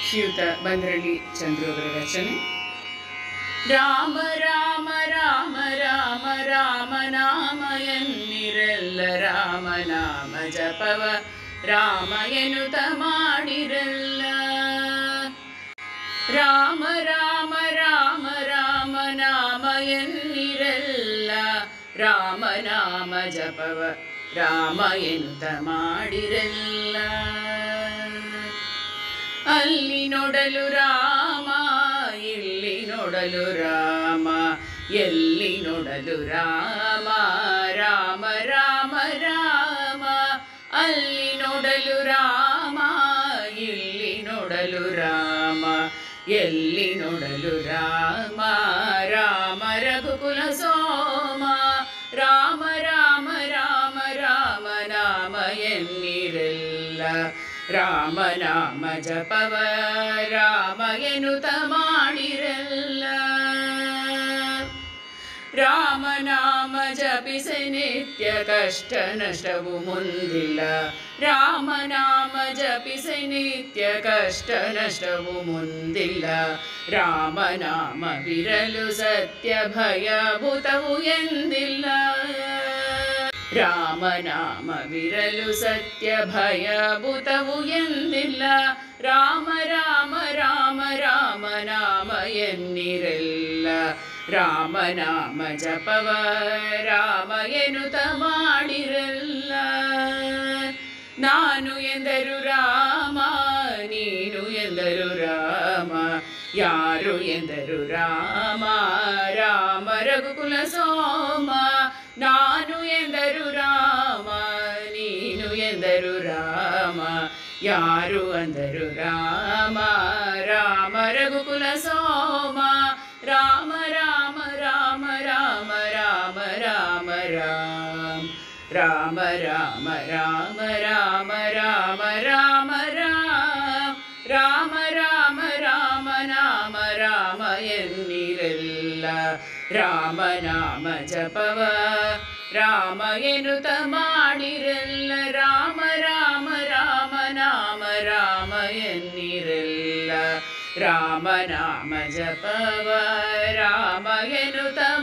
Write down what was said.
ಶ್ರೀಯುತ ಬಂದ್ರಳ್ಳಿ ಚಂದ್ರು ಅವರ ರಚನೆ ರಾಮ ರಾಮ ರಾಮ ರಾಮ ರಾಮ ನಾಮ ಎನ್ನಿರಲ್ಲ ರಾಮ ನಾಮ ಜಪವ ರಾಮ ಎನ್ನುತ್ತ ಮಾಡಿರಲ್ಲ ರಾಮ ರಾಮ ರಾಮ ರಾಮ ನಾಮ ಎನ್ನಿರಲ್ಲ ರಾಮ ನಾಮ ಜಪವ ರಾಮ ಎನ್ನುತ್ತ ಮಾಡಿರಲ್ಲ ಅಲ್ಲಿ ನೋಡಲು ರಾಮ ಇಲ್ಲಿ ನೋಡಲು ರಾಮ ಎಲ್ಲಿ ನೋಡಲು ರಾಮ ರಾಮ ರಾಮ ರಾಮ ಅಲ್ಲಿ ನೋಡಲು ರಾಮ ಇಲ್ಲಿ ನೋಡಲು ರಾಮ ಎಲ್ಲಿ ನೋಡಲು ರಾಮ ರಾಮ ರಘುಕುಲ ಸೋಮ ರಾಮ ರಾಮ ರಾಮ ರಾಮ ನಾಮ ಎನ್ನಿರಲ್ಲ ರಾಮ ನಾಮ ಜಪವ ರಾಮ ಎನ್ನುತ್ತ ಮಾಡಿರಲ್ಲ ರಾಮ ನಾಮ ಜಪಿಸಿ ನಿತ್ಯ ಕಷ್ಟ ನಷ್ಟವು ಮುಂದಿಲ್ಲ ರಾಮ ನಾಮ ಜಪಿಸಿ ನಿತ್ಯ ಕಷ್ಟ ನಷ್ಟವು ಮುಂದಿಲ್ಲ ರಾಮ ನಾಮ ವಿರಲು ಸತ್ಯ ಭಯಭೂತವು ಎಂದಿಲ್ಲ ರಾಮ ನಾಮ ವಿರಲು ಸತ್ಯ ಭಯಭೂತವು ಎಂದಿಲ್ಲ ರಾಮ ರಾಮ ರಾಮ ರಾಮ ನಾಮ ಎನ್ನಿರಲ್ಲ ರಾಮ ನಾಮ ಜಪವ ರಾಮ ಎನ್ನುತ್ತ ಮಾಡಿರಲ್ಲ ನಾನು ಎಂದರು ರಾಮ ನೀನು ಎಂದರು ರಾಮ ಯಾರು ಎಂದರು ರಾಮ ರಾಮ ರಘುಕುಲ ಸೋಮ ನಾನು ಎಂದರು ರಾಮ ನೀನು ಎಂದರು ರಾಮ ಯಾರು ಅಂದರು ರಾಮ ರಾಮ ರಘುಕುಲ ಸೋಮ ರಾಮ ರಾಮ ರಾಮ ರಾಮ ರಾಮ ರಾಮ ರಾಮ ರಾಮ ರಾಮ ರಾಮ ರಾಮ ರಾಮ ರಾಮ ರಾಮ ರಾಮ ರಾಮ ರಾಮ ನಾಮ ರಾಮ ಎನ್ನಿರಲ್ಲ ರಾಮ ನಾಮ ಜಪವ ರಾಮ ಎನ್ನುತ್ತ ಮಾಡಿರಲ್ಲ ರಾಮ ರಾಮ ರಾಮ ನಾಮ ರಾಮ ಎನ್ನಿರಲ್ಲ ರಾಮ ನಾಮ ಜಪವ ರಾಮ ಎನ್ನುತ್ತ